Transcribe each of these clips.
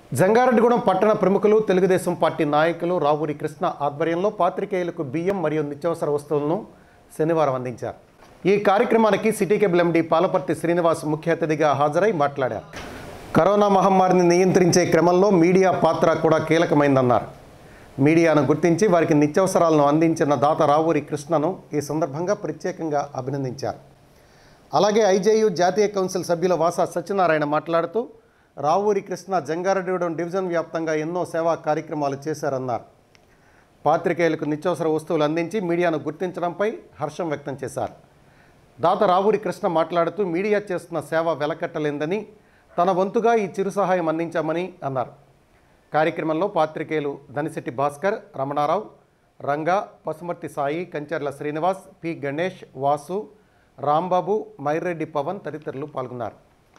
జంగారెడ్డిగూడెం పట్టణ ప్రముఖులు తెలుగుదేశం పార్టీ నాయకులు రావూరి కృష్ణ ఆధ్వర్యంలో పాత్రికేయులకు బియ్యం మరియు నిత్యావసర వస్తువులను శనివారం అందించారు ఈ కార్యక్రమానికి city cable MD Palaparthi Srinivas ముఖ్య అతిథిగా హాజరై మాట్లాడారు కరోనా మహమ్మారిని నియంత్రించే క్రమంలో మీడియా పాత్ర కూడా కీలకమైందన్నారు మీడియాను గుర్తించి వారికి నిత్యావసరాలను అందించిన దాత రావూరి కృష్ణను ఈ సందర్భంగా ప్రత్యేకంగా అభినందించారు అలాగే ఐజేయు జాతీయ కౌన్సిల్ సభ్యుల వాసా సత్యనారాయణ మాట్లాడుతూ రావూరి కృష్ణ జంగారెడ్డిగూడెం డివిజన్ వ్యాప్తంగా ఎన్నో సేవా కార్యక్రమాలు చేశారన్నారు పాత్రికేయులకు నిత్యావసర వస్తువులు అందించి మీడియాను గుర్తించడంపై హర్షం వ్యక్తం చేశారు దాత రావూరి కృష్ణ మాట్లాడుతూ మీడియా చేస్తున్న సేవ వెలకట్టలేందని తన వంతుగా ఈ చిరు సహాయం అందించామని అన్నారు కార్యక్రమంలో పాత్రికేయులు దనిశెట్టి భాస్కర్ రమణారావు రంగా పసుమర్తి సాయి కంచర్ల శ్రీనివాస్ పి గణేష్ వాసు రాంబాబు మైరెడ్డి పవన్ తదితరులు పాల్గొన్నారు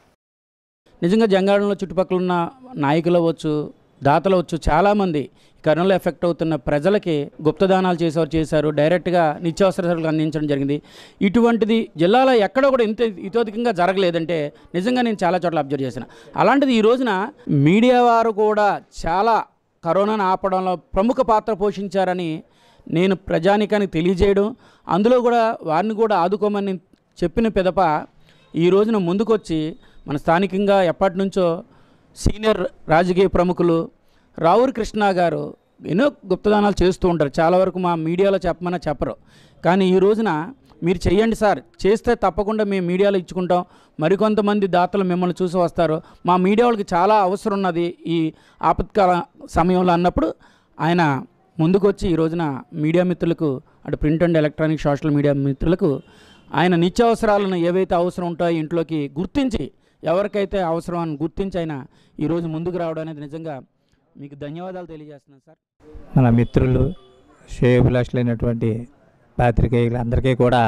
నిజంగా జంగాడంలో చుట్టుపక్కల ఉన్న నాయకులు అవ్వచ్చు దాతలు అవ్వచ్చు చాలామంది ఈ కరోనాలో ఎఫెక్ట్ అవుతున్న ప్రజలకి గుప్తదానాలు చేసేవారు చేశారు డైరెక్ట్గా నిత్యావసర సరుకులు అందించడం జరిగింది ఇటువంటిది జిల్లాలో ఎక్కడ కూడా ఇంత ఇతోధికంగా జరగలేదంటే నిజంగా నేను చాలా చోట్ల అబ్జర్వ్ చేశాను అలాంటిది ఈ రోజున మీడియా వారు కూడా చాలా కరోనాను ఆపడంలో ప్రముఖ పాత్ర పోషించారని నేను ప్రజానికానికి తెలియజేయడం అందులో కూడా వారిని కూడా ఆదుకోమని చెప్పిన పిదప ఈ రోజున ముందుకొచ్చి మన స్థానికంగా ఎప్పటి నుంచో సీనియర్ రాజకీయ ప్రముఖులు రావూరి కృష్ణ గారు ఎన్నో గుప్తదానాలు చేస్తూ ఉంటారు చాలా వరకు మా మీడియాలో చెప్పమన్నా చెప్పరు కానీ ఈ రోజున మీరు చెయ్యండి సార్ చేస్తే తప్పకుండా మేము మీడియాలో ఇచ్చుకుంటాం మరికొంతమంది దాతలు మిమ్మల్ని చూసి వస్తారు మా మీడియా వాళ్ళకి చాలా అవసరం ఉన్నది ఈ ఆపత్కాల సమయంలో అన్నప్పుడు ఆయన ముందుకొచ్చి ఈ రోజున మీడియా మిత్రులకు అటు print and electronic social media మిత్రులకు ఆయన నిత్యావసరాలను ఏవైతే అవసరం ఉంటాయో ఇంట్లోకి గుర్తించి ఎవరికైతే అవసరం అని గుర్తించి ఆయన ఈరోజు ముందుకు రావడం అనేది నిజంగా మీకు ధన్యవాదాలు తెలియజేస్తున్నాను సార్ మన మిత్రులు శ్రేయభిలాషులైనటువంటి పాత్రికేయులు అందరికీ కూడా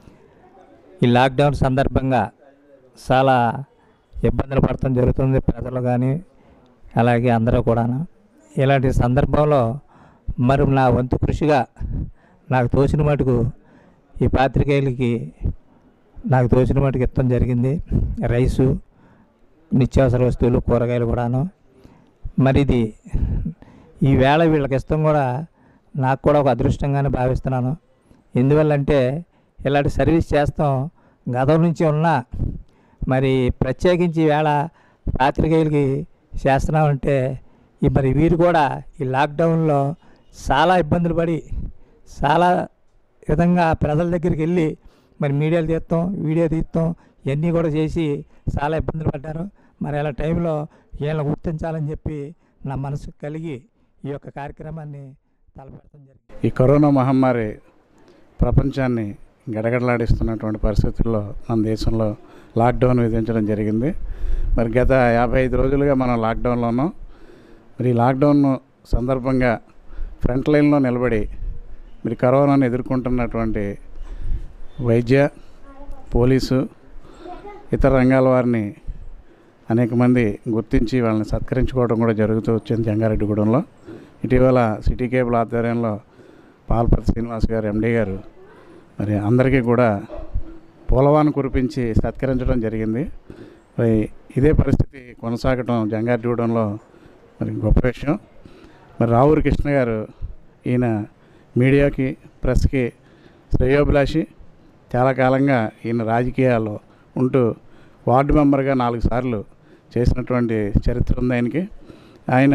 ఈ లాక్డౌన్ సందర్భంగా చాలా ఇబ్బందులు పడటం జరుగుతుంది ప్రజలు కానీ అలాగే అందరూ కూడాను ఇలాంటి సందర్భంలో మరి నా వంతు కృషిగా నాకు తోచిన మటుకు ఈ పాత్రికేయులకి నాకు తోచిన మటుకు ఇవ్వడం జరిగింది రైసు నిత్యావసర వస్తువులు కూరగాయలు కూడాను మరి ఇది ఈ వేళ వీళ్ళకి ఇష్టం కూడా నాకు కూడా ఒక అదృష్టంగానే భావిస్తున్నాను ఎందువల్లంటే ఇలాంటి సర్వీస్ చేస్తాం గతం నుంచి ఉన్నా మరి ప్రత్యేకించి ఈ వేళ పాత్రికేయులకి చేస్తున్నామంటే ఈ మరి వీరు కూడా ఈ లాక్డౌన్లో చాలా ఇబ్బందులు పడి చాలా విధంగా ప్రజల దగ్గరికి వెళ్ళి మరి మీడియాలు తీస్తాం వీడియో తీస్తాం ఇవన్నీ కూడా చేసి చాలా ఇబ్బందులు పడ్డారు మరి అలా టైంలో వీళ్ళని గుర్తించాలని చెప్పి నా మనసు కలిగి ఈ యొక్క కార్యక్రమాన్ని తలపెడతాం జరిగింది ఈ కరోనా మహమ్మారి ప్రపంచాన్ని గడగడలాడిస్తున్నటువంటి పరిస్థితుల్లో మన దేశంలో లాక్డౌన్ విధించడం జరిగింది మరి గత యాభై ఐదు రోజులుగా మనం లాక్డౌన్లో ఉన్నాం మరి ఈ లాక్డౌన్ సందర్భంగా ఫ్రంట్ లైన్లో నిలబడి మరి కరోనాను ఎదుర్కొంటున్నటువంటి వైద్య పోలీసు ఇతర రంగాల వారిని అనేక మంది గుర్తించి వాళ్ళని సత్కరించుకోవడం కూడా జరుగుతూ వచ్చింది జంగారెడ్డిగూడెంలో ఇటీవల సిటీ కేబుల్ ఆధ్వర్యంలో పాల్పర్తి శ్రీనివాస్ గారు ఎండీ గారు మరి అందరికీ కూడా పూలవాను కురిపించి సత్కరించడం జరిగింది మరి ఇదే పరిస్థితి కొనసాగటం జంగారెడ్డిగూడెంలో మరి గొప్ప విషయం మరి రావూరి కృష్ణ గారు ఈయన మీడియాకి ప్రెస్కి శ్రేయోభిలాషి చాలా కాలంగా ఈయన రాజకీయాల్లో ఉంటూ వార్డు మెంబర్గా నాలుగు సార్లు చేసినటువంటి చరిత్ర ఉంది ఆయనకి ఆయన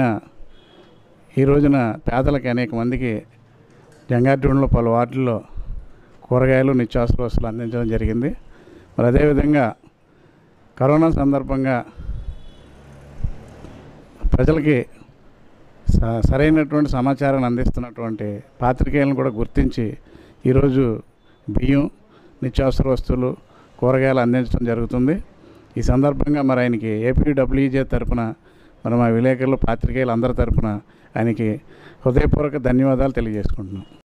ఈ రోజున పేదలకి అనేక మందికి జంగారెడ్డిగూడెంలో పలు వార్డుల్లో కూరగాయలు నిత్యావసర వస్తువులు అందించడం జరిగింది మరి అదేవిధంగా కరోనా సందర్భంగా ప్రజలకి స- సరైనటువంటి సమాచారాన్ని అందిస్తున్నటువంటి పాత్రికేయులను కూడా గుర్తించి ఈరోజు బియ్యం నిత్యావసర వస్తువులు కూరగాయలు అందించడం జరుగుతుంది ఈ సందర్భంగా మరి ఆయనకి ఏపీడబ్ల్యూజే తరపున మరి మా విలేకరులు పాత్రికేయులు అందరి తరపున ఆయనకి హృదయపూర్వక ధన్యవాదాలు తెలియజేసుకుంటున్నాం